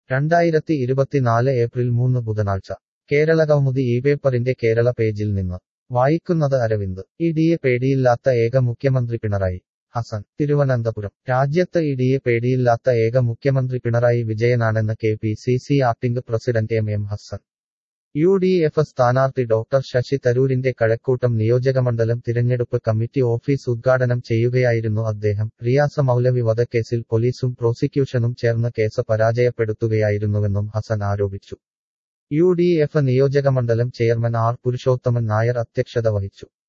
രണ്ടായിരത്തി ഇരുപത്തിനാല് ഏപ്രിൽ മൂന്ന് ബുധനാഴ്ച കേരളകൗമുദി ഈ പേപ്പറിന്റെ കേരള പേജിൽ നിന്ന് വായിക്കുന്നത് അരവിന്ദ് ഇഡിയെ പേടിയില്ലാത്ത ഏക മുഖ്യമന്ത്രി പിണറായി ഹസൻ തിരുവനന്തപുരം രാജ്യത്ത് ഇഡിയെ പേടിയില്ലാത്ത ഏക മുഖ്യമന്ത്രി പിണറായി വിജയനാണെന്ന് K P C C acting president M M Hassan U D F സ്ഥാനാർത്ഥി ഡോക്ടർ ശശി തരൂരിന്റെ കഴക്കൂട്ടം നിയോജകമണ്ഡലം തിരഞ്ഞെടുപ്പ് കമ്മിറ്റി ഓഫീസ് ഉദ്ഘാടനം ചെയ്യുകയായിരുന്നു അദ്ദേഹം റിയാസ മൗലവി വധക്കേസിൽ പോലീസും പ്രോസിക്യൂഷനും ചേർന്ന് കേസ് പരാജയപ്പെടുത്തുകയായിരുന്നുവെന്നും ഹസൻ ആരോപിച്ചു യു ഡി എഫ് നിയോജകമണ്ഡലം ചെയർമാൻ ആർ പുരുഷോത്തമൻ നായർ അധ്യക്ഷത വഹിച്ചു